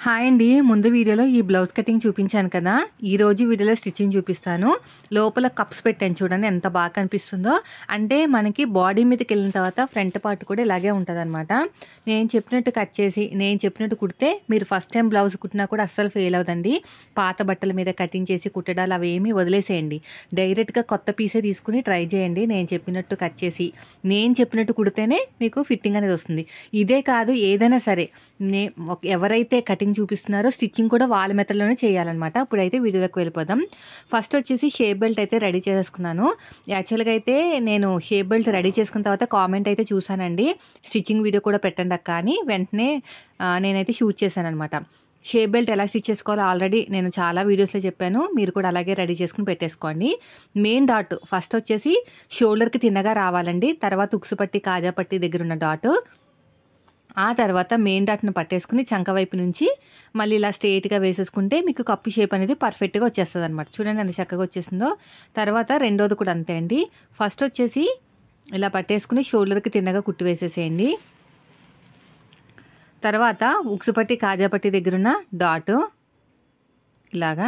hi అండి ముందు వీడియోలో ఈ బ్లౌజ్ కటింగ్ చూపించాను కదా ఈ రోజు వీడియోలో స్టిచ్చింగ్ చూపిస్తాను లోపల కప్స్ పెట్టాను చూడండి ఎంత బాగా కనిపిస్తుందో అంటే మనకి బాడీ మీదకి వెళ్ళిన తర్వాత ఫ్రంట్ పార్ట్ కూడా ఇలాగే ఉంటుంది అనమాట నేను చెప్పినట్టు కట్ చేసి నేను చెప్పినట్టు కుడితే మీరు ఫస్ట్ టైం బ్లౌజ్ కుట్టినా కూడా అస్సలు ఫెయిల్ అవుదండి పాత బట్టల మీద కటింగ్ చేసి కుట్టడాలు అవి ఏమీ వదిలేసేయండి డైరెక్ట్గా కొత్త పీసే తీసుకుని ట్రై చేయండి నేను చెప్పినట్టు కట్ చేసి నేను చెప్పినట్టు కుడితేనే మీకు ఫిట్టింగ్ అనేది వస్తుంది ఇదే కాదు ఏదైనా సరే నే ఒక- ఎవరైతే కటింగ్ చూపిస్తున్నారో స్టిచ్చింగ్ కూడా వాళ్ళ మెథడ్లోనే చేయాలన్నమాట ఇప్పుడైతే వీడియోలోకి వెళ్ళిపోదాం ఫస్ట్ వచ్చేసి షేప్ బెల్ట్ అయితే రెడీ చేసుకున్నాను యాక్చువల్గా అయితే నేను షేప్ బెల్ట్ రెడీ చేసుకున్న తర్వాత కామెంట్ అయితే చూసానండి స్టిచ్చింగ్ వీడియో కూడా పెట్టండి అక్క అని వెంటనే ఆ, నేనైతే షూట్ చేశాను అనమాట షేప్ బెల్ట్ ఎలా స్టిచ్ చేసుకోవాలో ఆల్రెడీ నేను చాలా వీడియోస్లో చెప్పాను మీరు కూడా అలాగే రెడీ చేసుకుని పెట్టేసుకోండి మెయిన్ డాట్ ఫస్ట్ వచ్చేసి షోల్డర్కి తిన్నగా రావాలండి తర్వాత ఉక్సు పట్టి కాజా పట్టి దగ్గర ఉన్న డాట్ ఆ తర్వాత మెయిన్ డాట్ను పట్టేసుకుని చంక వైపు నుంచి మళ్ళీ ఇలా స్ట్రేట్గా వేసేసుకుంటే మీకు కప్పు షేప్ అనేది పర్ఫెక్ట్గా వచ్చేస్తుంది అనమాట చూడండి ఎంత చక్కగా వచ్చేసిందో తర్వాత రెండోది కూడా అంతే అండి ఫస్ట్ వచ్చేసి ఇలా పట్టేసుకుని షోల్డర్కి తిన్నగా కుట్టు వేసేసేయండి తర్వాత ఉక్సుపట్టి కాజాపట్టి దగ్గరున్న డాట్ ఇలాగా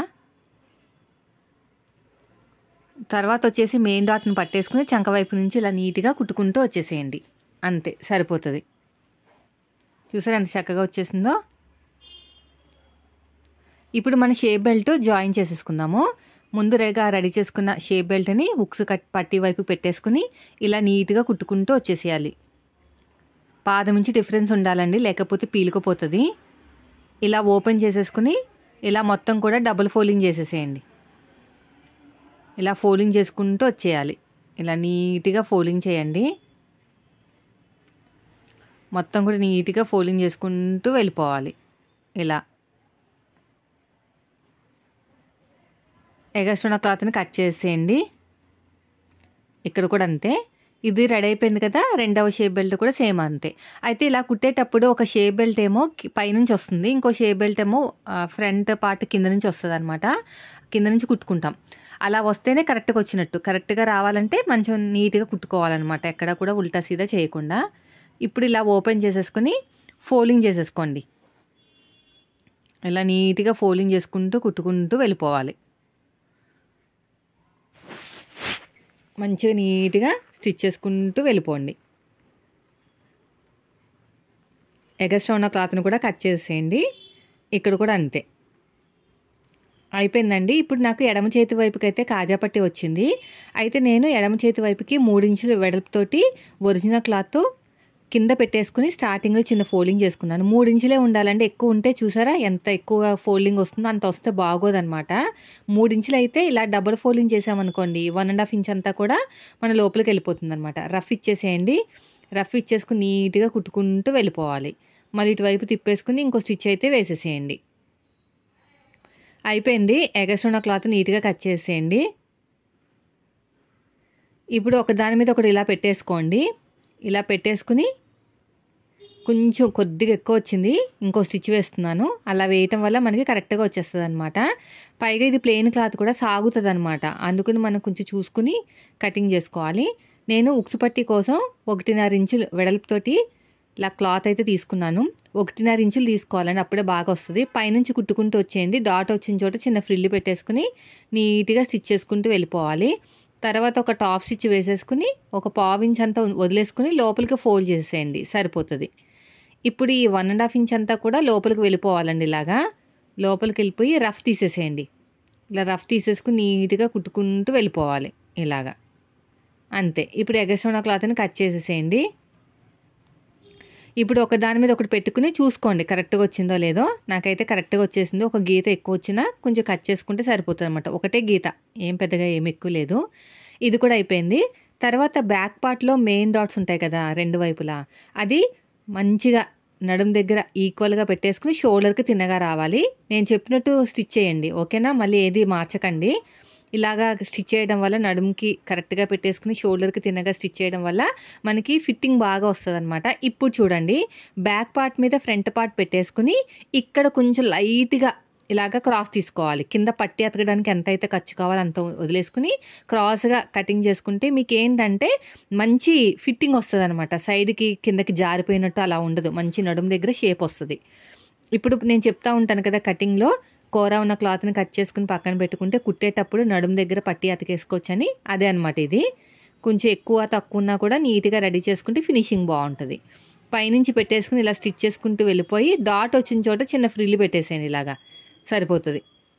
తర్వాత వచ్చేసి మెయిన్ డాట్ని పట్టేసుకుని చంక వైపు నుంచి ఇలా నీట్గా కుట్టుకుంటూ వచ్చేసేయండి అంతే సరిపోతుంది చూసారా ఎంత చక్కగా వచ్చేసిందో ఇప్పుడు మన షేప్ బెల్ట్ జాయిన్ చేసేసుకుందాము ముందు రెడీగా రెడీ చేసుకున్న షేప్ బెల్ట్ని ఉక్స్ కట్ పట్టి వైపు పెట్టేసుకుని ఇలా నీట్గా కుట్టుకుంటూ వచ్చేసేయాలి పాదం నుంచి డిఫరెన్స్ ఉండాలండి లేకపోతే పీలుకుపోతుంది ఇలా ఓపెన్ చేసేసుకుని ఇలా మొత్తం కూడా డబుల్ ఫోల్డింగ్ చేసేసేయండి ఇలా ఫోల్డింగ్ చేసుకుంటూ వచ్చేయాలి ఇలా నీట్గా ఫోల్డింగ్ చేయండి మొత్తం కూడా నీట్గా ఫోల్డింగ్ చేసుకుంటూ వెళ్ళిపోవాలి ఇలా ఎగస్ట్రున్న క్లాత్ని కట్ చేసేయండి ఇక్కడ కూడా అంతే ఇది రెడీ అయిపోయింది కదా రెండవ షేప్ బెల్ట్ కూడా సేమ్ అంతే అయితే ఇలా కుట్టేటప్పుడు ఒక షేప్ బెల్ట్ ఏమో కి- పైనుంచి వస్తుంది ఇంకో షేప్ బెల్ట్ ఏమో ఫ్రంట్ పార్ట్ కింద నుంచి వస్తుంది అనమాట కింద నుంచి కుట్టుకుంటాం అలా వస్తేనే కరెక్ట్గా వచ్చినట్టు కరెక్ట్గా రావాలంటే మంచిగా నీట్గా కుట్టుకోవాలన్నమాట ఎక్కడ కూడా ఉల్టా సీదా చేయకుండా ఇప్పుడు ఇలా ఓపెన్ చేసేసుకొని ఫోల్డింగ్ చేసేసుకోండి ఇలా నీట్గా ఫోల్డింగ్ చేసుకుంటూ కుట్టుకుంటూ వెళ్ళిపోవాలి మంచిగా నీట్గా స్టిచ్ చేసుకుంటూ వెళ్ళిపోండి ఎగస్ట్రా ఉన్న క్లాత్ని కూడా కట్ చేసేయండి ఇక్కడ కూడా అంతే అయిపోయిందండి ఇప్పుడు నాకు ఎడమ చేతి వైపుకి అయితే కాజా పట్టి వచ్చింది అయితే నేను ఎడమ చేతి వైపుకి మూడించులు వెడల్పుతోటి ఒరిజినల్ క్లాత్ కింద పెట్టేసుకుని స్టార్టింగ్లో చిన్న ఫోల్డింగ్ చేసుకున్నాను మూడు ఇంచులే ఉండాలండి ఎక్కువ ఉంటే చూసారా ఎంత ఎక్కువ ఫోల్డింగ్ వస్తుందో అంత వస్తే బాగోదన్నమాట మూడు ఇంచులు అయితే ఇలా డబుల్ ఫోల్డింగ్ చేసామనుకోండి వన్ అండ్ హాఫ్ ఇంచ్ అంతా కూడా మన లోపలికి వెళ్ళిపోతుంది అనమాట రఫ్ ఇచ్చేసేయండి రఫ్ ఇచ్చేసుకుని నీట్గా కుట్టుకుంటూ వెళ్ళిపోవాలి మళ్ళీ ఇటువైపు తిప్పేసుకుని ఇంకో స్టిచ్ అయితే వేసేసేయండి అయిపోయింది ఎగస్ట్రా క్లాత్ నీట్గా కట్ చేసేయండి ఇప్పుడు ఒక దాని మీద ఒకటి ఇలా పెట్టేసుకోండి ఇలా పెట్టేసుకుని కొంచెం కొద్దిగా ఎక్కువ వచ్చింది ఇంకో స్టిచ్ వేస్తున్నాను అలా వేయటం వల్ల మనకి కరెక్ట్గా వచ్చేస్తుంది అనమాట పైగా ఇది ప్లెయిన్ క్లాత్ కూడా సాగుతుంది అనమాట అందుకని మనం కొంచెం చూసుకుని కటింగ్ చేసుకోవాలి నేను ఉక్సు పట్టి కోసం ఒకటిన్నర ఇంచులు వెడల్పుతోటి ఇలా క్లాత్ అయితే తీసుకున్నాను ఒకటిన్నర ఇంచులు తీసుకోవాలండి అప్పుడే బాగా వస్తుంది పైనుంచి కుట్టుకుంటూ వచ్చేయండి డాట్ వచ్చిన చోట చిన్న ఫ్రిల్లు పెట్టేసుకుని నీట్గా స్టిచ్ చేసుకుంటూ వెళ్ళిపోవాలి తర్వాత ఒక టాప్ స్టిచ్ వేసేసుకుని ఒక పావు ఇంచ్ అంతా వదిలేసుకుని లోపలికి ఫోల్డ్ చేసేయండి సరిపోతుంది ఇప్పుడు ఈ వన్ అండ్ హాఫ్ ఇంచ్ అంతా కూడా లోపలికి వెళ్ళిపోవాలండి ఇలాగా లోపలికి వెళ్ళిపోయి రఫ్ తీసేసేయండి ఇలా రఫ్ తీసేసుకుని నీట్గా కుట్టుకుంటూ వెళ్ళిపోవాలి ఇలాగా అంతే ఇప్పుడు ఎగస్ట్రా క్లాత్ని కట్ చేసేసేయండి ఇప్పుడు ఒక దాని మీద ఒకటి పెట్టుకుని చూసుకోండి కరెక్ట్గా వచ్చిందో లేదో నాకైతే కరెక్ట్గా వచ్చేసింది ఒక గీత ఎక్కువ వచ్చినా కొంచెం కట్ చేసుకుంటే సరిపోతుంది అనమాట ఒకటే గీత ఏం పెద్దగా ఏం ఎక్కువ లేదు ఇది కూడా అయిపోయింది తర్వాత బ్యాక్ పార్ట్లో మెయిన్ డాట్స్ ఉంటాయి కదా రెండు వైపులా అది మంచిగా నడుం దగ్గర ఈక్వల్గా పెట్టేసుకుని షోల్డర్కి తిన్నగా రావాలి నేను చెప్పినట్టు స్టిచ్ చేయండి ఓకేనా మళ్ళీ ఏది మార్చకండి ఇలాగా స్టిచ్ చేయడం వల్ల నడుముకి కరెక్ట్గా పెట్టేసుకుని షోల్డర్కి తిన్నగా స్టిచ్ చేయడం వల్ల మనకి ఫిట్టింగ్ బాగా వస్తుంది అనమాట ఇప్పుడు చూడండి బ్యాక్ పార్ట్ మీద ఫ్రంట్ పార్ట్ పెట్టేసుకుని ఇక్కడ కొంచెం లైట్గా ఇలాగ క్రాస్ తీసుకోవాలి కింద పట్టి అతకడానికి ఎంత అయితే ఖర్చు కావాలో అంత వదిలేసుకుని క్రాస్గా కటింగ్ చేసుకుంటే మీకు ఏంటంటే మంచి ఫిట్టింగ్ వస్తుంది అనమాట సైడ్కి కిందకి జారిపోయినట్టు అలా ఉండదు మంచి నడుము దగ్గర షేప్ వస్తుంది ఇప్పుడు నేను చెప్తా ఉంటాను కదా కటింగ్లో కూర ఉన్న క్లాత్ని కట్ చేసుకుని పక్కన పెట్టుకుంటే కుట్టేటప్పుడు నడుము దగ్గర పట్టి అతికేసుకోవచ్చని అదే అనమాట ఇది కొంచెం ఎక్కువ తక్కువ ఉన్నా కూడా నీట్గా రెడీ చేసుకుంటే ఫినిషింగ్ బాగుంటుంది పైనుంచి పెట్టేసుకుని ఇలా స్టిచ్ చేసుకుంటూ వెళ్ళిపోయి డాట్ వచ్చిన చోట చిన్న ఫ్రిల్లు పెట్టేసేయండి ఇలాగా సరిపోతుంది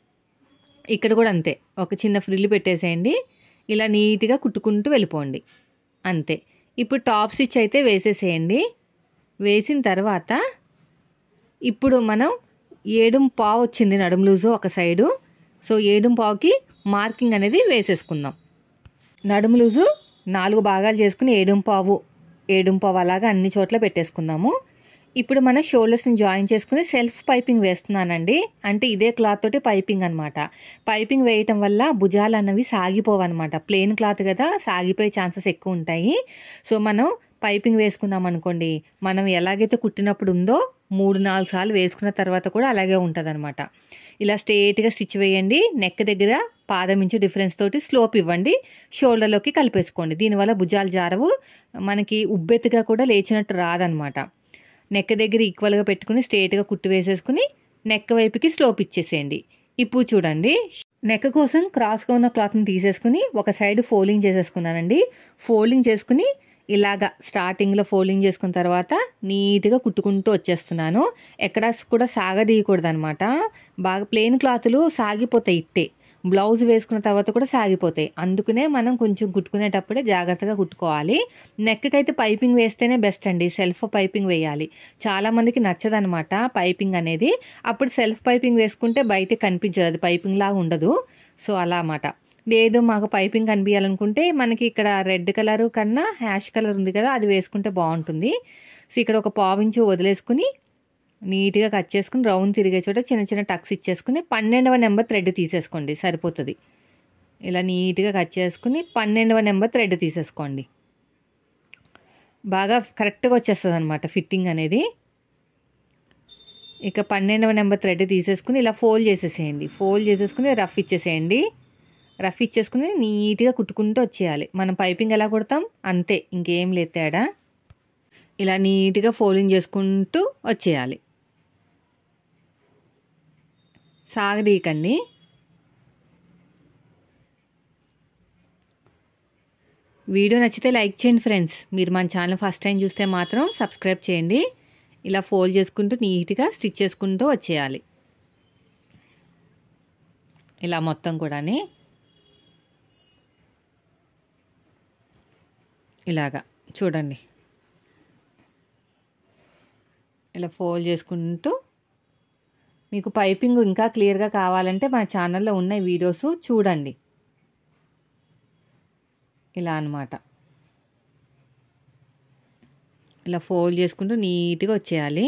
ఇక్కడ కూడా అంతే ఒక చిన్న ఫ్రిల్లు పెట్టేసేయండి ఇలా నీట్గా కుట్టుకుంటూ వెళ్ళిపోండి అంతే ఇప్పుడు టాప్ స్టిచ్ అయితే వేసేసేయండి వేసిన తర్వాత ఇప్పుడు మనం ఏడుం పావు వచ్చింది నడుము లూజు ఒక సైడు సో ఏడుం పావుకి మార్కింగ్ అనేది వేసేసుకుందాం నడుము లూజు నాలుగు భాగాలు చేసుకుని ఏడుం పావు ఏడుం పావు అలాగా అన్ని చోట్ల పెట్టేసుకుందాము ఇప్పుడు మన షోల్డర్స్ని జాయిన్ చేసుకుని సెల్ఫ్ పైపింగ్ వేస్తున్నానండి అంటే ఇదే క్లాత్ తోటి పైపింగ్ అనమాట పైపింగ్ వేయటం వల్ల భుజాలు అన్నవి సాగిపోవన్నమాట ప్లెయిన్ క్లాత్ కదా సాగిపోయే ఛాన్సెస్ ఎక్కువ ఉంటాయి సో మనం పైపింగ్ వేసుకున్నాం అనుకోండి మనం ఎలాగైతే కుట్టినప్పుడు ఉందో మూడు నాలుగు సార్లు వేసుకున్న తర్వాత కూడా అలాగే ఉంటుంది ఇలా స్ట్రేట్గా స్టిచ్ వేయండి నెక్ దగ్గర పాదం ఇంచు డిఫరెన్స్ తోటి స్లోప్ ఇవ్వండి షోల్డర్లోకి కలిపేసుకోండి దీనివల్ల భుజాలు జారవు మనకి ఉబ్బెత్తుగా కూడా లేచినట్టు రాదనమాట నెక్ దగ్గర ఈక్వల్గా పెట్టుకుని స్ట్రేట్గా కుట్టు వేసేసుకుని నెక్ వైపుకి స్లోప్ ఇచ్చేసేయండి ఇప్పుడు చూడండి నెక్ కోసం క్రాస్గా ఉన్న క్లాత్ని తీసేసుకుని ఒక సైడ్ ఫోల్డింగ్ చేసేసుకున్నానండి ఫోల్డింగ్ చేసుకుని ఇలాగా స్టార్టింగ్లో ఫోల్డింగ్ చేసుకున్న తర్వాత నీట్గా కుట్టుకుంటూ వచ్చేస్తున్నాను ఎక్కడ కూడా సాగదీయకూడదు అనమాట బాగా ప్లెయిన్ క్లాతులు సాగిపోతాయి ఇట్టే బ్లౌజ్ వేసుకున్న తర్వాత కూడా సాగిపోతాయి అందుకనే మనం కొంచెం కుట్టుకునేటప్పుడే జాగ్రత్తగా కుట్టుకోవాలి నెక్కి అయితే పైపింగ్ వేస్తేనే బెస్ట్ అండి సెల్ఫ్ పైపింగ్ వేయాలి చాలామందికి నచ్చదనమాట పైపింగ్ అనేది అప్పుడు సెల్ఫ్ పైపింగ్ వేసుకుంటే బయట కనిపించదు అది పైపింగ్ లాగా ఉండదు సో అలా అన్నమాట లేదు మాకు పైపింగ్ కనిపించాలనుకుంటే మనకి ఇక్కడ రెడ్ కలర్ కన్నా హ్యాష్ కలర్ ఉంది కదా అది వేసుకుంటే బాగుంటుంది సో ఇక్కడ ఒక పావించి వదిలేసుకుని నీట్గా కట్ చేసుకుని రౌండ్ తిరిగే చోట చిన్న చిన్న టక్స్ ఇచ్చేసుకుని పన్నెండవ నెంబర్ థ్రెడ్ తీసేసుకోండి సరిపోతుంది ఇలా నీట్గా కట్ చేసుకుని పన్నెండవ నెంబర్ థ్రెడ్ తీసేసుకోండి బాగా కరెక్ట్గా వచ్చేస్తుంది అనమాట ఫిట్టింగ్ అనేది ఇక పన్నెండవ నెంబర్ థ్రెడ్ తీసేసుకుని ఇలా ఫోల్డ్ చేసేసేయండి ఫోల్డ్ చేసేసుకుని రఫ్ ఇచ్చేసేయండి రఫ్ ఇచ్చేసుకుని నీట్గా కుట్టుకుంటూ వచ్చేయాలి మనం పైపింగ్ ఎలా కుడతాం అంతే ఇంకేం లేదు తేడా ఇలా నీట్గా ఫోల్డింగ్ చేసుకుంటూ వచ్చేయాలి సాగదీయకండి వీడియో నచ్చితే లైక్ చేయండి ఫ్రెండ్స్ మీరు మన ఛానల్ ఫస్ట్ టైం చూస్తే మాత్రం సబ్స్క్రైబ్ చేయండి ఇలా ఫోల్డ్ చేసుకుంటూ నీట్గా స్టిచ్ చేసుకుంటూ వచ్చేయాలి ఇలా మొత్తం కూడాని ఇలాగా చూడండి ఇలా ఫోల్డ్ చేసుకుంటూ మీకు పైపింగ్ ఇంకా క్లియర్గా కావాలంటే మన ఛానల్లో ఉన్న వీడియోస్ చూడండి ఇలా అనమాట ఇలా ఫోల్డ్ చేసుకుంటూ నీట్గా వచ్చేయాలి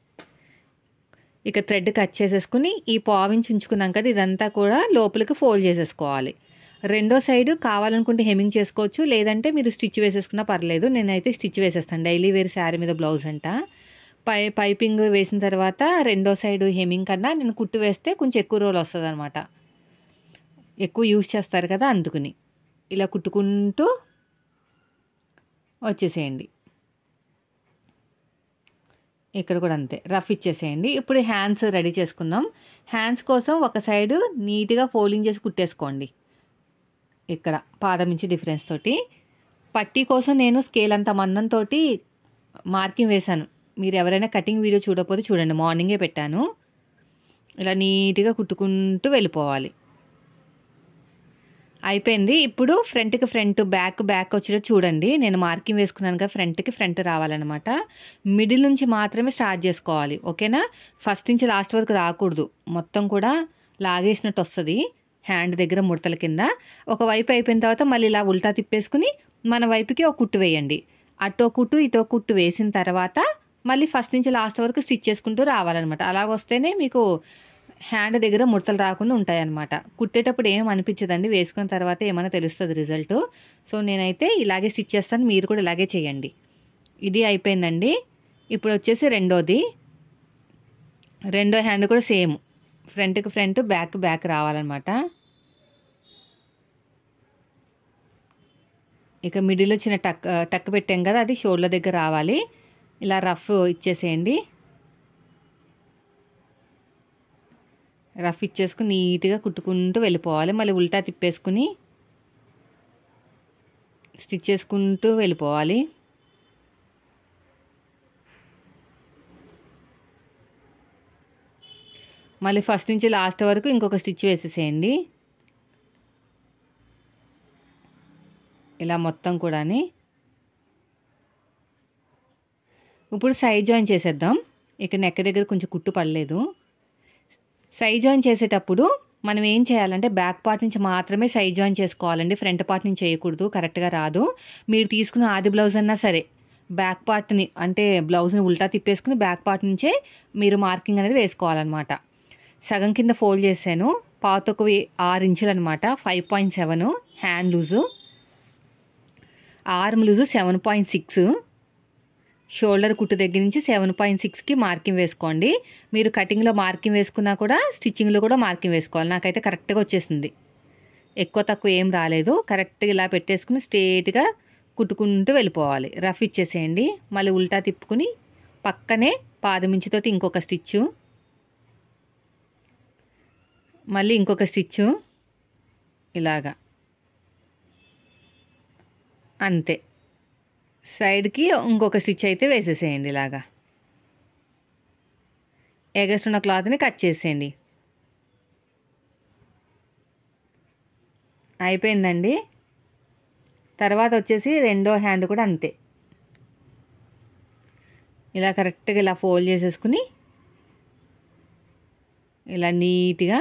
ఇక థ్రెడ్ కట్ చేసేసుకుని ఈ పావించి ఉంచుకున్నాం కదా ఇదంతా కూడా లోపలికి ఫోల్డ్ చేసేసుకోవాలి రెండో సైడ్ కావాలనుకుంటే హెమింగ్ చేసుకోవచ్చు లేదంటే మీరు స్టిచ్ వేసేసుకున్నా పర్లేదు నేనైతే స్టిచ్ వేసేస్తాను డైలీ వేర్ శారీ మీద బ్లౌజ్ అంట పై పైపింగ్ వేసిన తర్వాత రెండో సైడ్ హెమింగ్ కన్నా నేను కుట్టు వేస్తే కొంచెం ఎక్కువ రోజులు వస్తుంది అనమాట ఎక్కువ యూజ్ చేస్తారు కదా అందుకుని ఇలా కుట్టుకుంటూ వచ్చేసేయండి ఇక్కడ కూడా అంతే రఫ్ ఇచ్చేసేయండి ఇప్పుడు హ్యాండ్స్ రెడీ చేసుకుందాం హ్యాండ్స్ కోసం ఒక సైడు నీట్గా ఫోల్డింగ్ చేసి కుట్టేసుకోండి ఇక్కడ పాదం నుంచి డిఫరెన్స్ తోటి పట్టీ కోసం నేను స్కేల్ అంత మందంతో మార్కింగ్ వేశాను మీరు ఎవరైనా కటింగ్ వీడియో చూడకపోతే చూడండి మార్నింగే పెట్టాను ఇలా నీట్గా కుట్టుకుంటూ వెళ్ళిపోవాలి అయిపోయింది ఇప్పుడు ఫ్రంట్కి ఫ్రంట్ బ్యాక్ బ్యాక్ వచ్చేటట్టు చూడండి నేను మార్కింగ్ వేసుకున్నాను కదా ఫ్రంట్కి ఫ్రంట్ రావాలన్నమాట మిడిల్ నుంచి మాత్రమే స్టార్ట్ చేసుకోవాలి ఓకేనా ఫస్ట్ నుంచి లాస్ట్ వరకు రాకూడదు మొత్తం కూడా లాగేసినట్టు వస్తుంది హ్యాండ్ దగ్గర ముడతల కింద ఒక వైపు అయిపోయిన తర్వాత మళ్ళీ ఇలా ఉల్టా తిప్పేసుకుని మన వైపుకి ఒక కుట్టు వేయండి అటో కుట్టు ఇటో కుట్టు వేసిన తర్వాత మళ్ళీ ఫస్ట్ నుంచి లాస్ట్ వరకు స్టిచ్ చేసుకుంటూ రావాలన్నమాట అలాగ వస్తేనే మీకు హ్యాండ్ దగ్గర ముడతలు రాకుండా ఉంటాయన్నమాట కుట్టేటప్పుడు ఏం అనిపించదండి వేసుకున్న తర్వాత ఏమైనా తెలుస్తుంది రిజల్ట్ సో నేనైతే ఇలాగే స్టిచ్ చేస్తాను మీరు కూడా ఇలాగే చేయండి ఇది అయిపోయిందండి ఇప్పుడు వచ్చేసి రెండోది రెండో హ్యాండ్ కూడా సేమ్ ఫ్రంట్కి ఫ్రంట్ బ్యాక్ బ్యాక్ రావాలన్నమాట ఇక మిడిల్లో చిన్న టక్ టక్ పెట్టాం కదా అది షోల్డర్ దగ్గర రావాలి ఇలా రఫ్ ఇచ్చేసేయండి రఫ్ ఇచ్చేసుకుని నీట్గా కుట్టుకుంటూ వెళ్ళిపోవాలి మళ్ళీ ఉల్టా తిప్పేసుకుని స్టిచ్ చేసుకుంటూ వెళ్ళిపోవాలి మళ్ళీ ఫస్ట్ నుంచి లాస్ట్ వరకు ఇంకొక స్టిచ్ వేసేసేయండి ఇలా మొత్తం కూడాని ఇప్పుడు సైడ్ జాయిన్ చేసేద్దాం ఇక్కడ నెక్ దగ్గర కొంచెం కుట్టు పడలేదు సైడ్ జాయిన్ చేసేటప్పుడు మనం ఏం చేయాలంటే బ్యాక్ పార్ట్ నుంచి మాత్రమే సైడ్ జాయిన్ చేసుకోవాలండి ఫ్రంట్ పార్ట్ నుంచి చేయకూడదు కరెక్ట్గా రాదు మీరు తీసుకున్న ఆది బ్లౌజ్ అన్నా సరే బ్యాక్ పార్ట్ని అంటే బ్లౌజ్ని ఉల్టా తిప్పేసుకుని బ్యాక్ పార్ట్ నుంచే మీరు మార్కింగ్ అనేది వేసుకోవాలన్నమాట సగం కింద ఫోల్డ్ చేశాను పాతకు ఆరు ఇంచులు అనమాట five point seven hand loose arm loose seven point six shoulder కుట్టు దగ్గర నుంచి సెవెన్ పాయింట్ సిక్స్కి మార్కింగ్ వేసుకోండి మీరు కటింగ్లో మార్కింగ్ వేసుకున్నా కూడా స్టిచ్చింగ్లో కూడా మార్కింగ్ వేసుకోవాలి నాకైతే కరెక్ట్గా వచ్చేసింది ఎక్కువ తక్కువ ఏం రాలేదు కరెక్ట్గా ఇలా పెట్టేసుకుని స్ట్రేట్గా కుట్టుకుంటూ వెళ్ళిపోవాలి రఫ్ ఇచ్చేసేయండి మళ్ళీ ఉల్టా తిప్పుకుని పక్కనే పాదమించితోటి ఇంకొక స్టిచ్చు మళ్ళీ ఇంకొక స్టిచ్చు ఇలాగా అంతే సైడ్కి ఇంకొక స్టిచ్ అయితే వేసేసేయండి ఇలాగా ఎగస్ట్ ఉన్న క్లాత్ని కట్ చేసేయండి అయిపోయిందండి తర్వాత వచ్చేసి రెండో హ్యాండ్ కూడా అంతే ఇలా కరెక్ట్గా ఇలా ఫోల్డ్ చేసేసుకుని ఇలా నీట్గా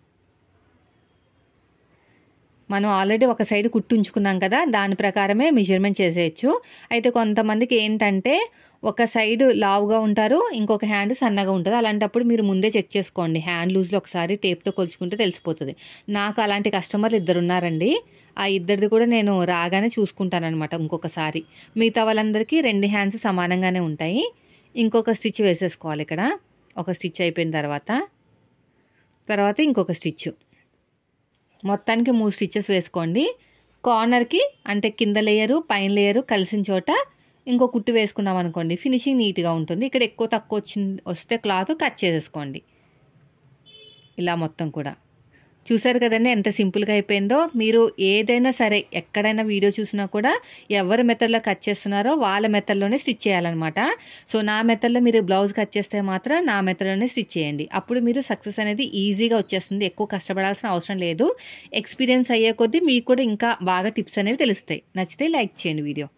మనం ఆల్రెడీ ఒక సైడ్ కుట్టు ఉంచుకున్నాం కదా దాని ప్రకారమే మెజర్మెంట్ చేసేయచ్చు అయితే కొంతమందికి ఏంటంటే ఒక సైడ్ లావుగా ఉంటారు ఇంకొక హ్యాండ్ సన్నగా ఉంటుంది అలాంటప్పుడు మీరు ముందే చెక్ చేసుకోండి హ్యాండ్ లూజ్లో ఒకసారి టేప్తో కొలుచుకుంటే తెలిసిపోతుంది నాకు అలాంటి కస్టమర్లు ఇద్దరు ఉన్నారండి ఆ ఇద్దరిది కూడా నేను రాగానే చూసుకుంటాను అనమాట ఇంకొకసారి మిగతా వాళ్ళందరికీ రెండు హ్యాండ్స్ సమానంగానే ఉంటాయి ఇంకొక స్టిచ్ వేసేసుకోవాలి ఇక్కడ ఒక స్టిచ్ అయిపోయిన తర్వాత తర్వాత ఇంకొక స్టిచ్ మొత్తానికి మూడు స్టిచ్చెస్ వేసుకోండి కార్నర్కి అంటే కింద లేయరు పైన లేయరు కలిసిన చోట ఇంకో కుట్టు వేసుకున్నాం అనుకోండి ఫినిషింగ్ నీట్గా ఉంటుంది ఇక్కడ ఎక్కువ తక్కువ వచ్చింది వస్తే క్లాత్ కట్ చేసేసుకోండి ఇలా మొత్తం కూడా చూసారు కదండి ఎంత సింపుల్గా అయిపోయిందో మీరు ఏదైనా సరే ఎక్కడైనా వీడియో చూసినా కూడా ఎవరి మెథడ్లో కట్ చేస్తున్నారో వాళ్ళ మెథడ్లోనే స్టిచ్ చేయాలన్నమాట సో నా మెథడ్లో మీరు బ్లౌజ్ కట్ చేస్తే మాత్రం నా మెథడ్లోనే స్టిచ్ చేయండి అప్పుడు మీరు సక్సెస్ అనేది ఈజీగా వచ్చేస్తుంది ఎక్కువ కష్టపడాల్సిన అవసరం లేదు ఎక్స్పీరియన్స్ అయ్యే కొద్దీ మీకు కూడా ఇంకా బాగా టిప్స్ అనేవి తెలుస్తాయి నచ్చితే లైక్ చేయండి వీడియో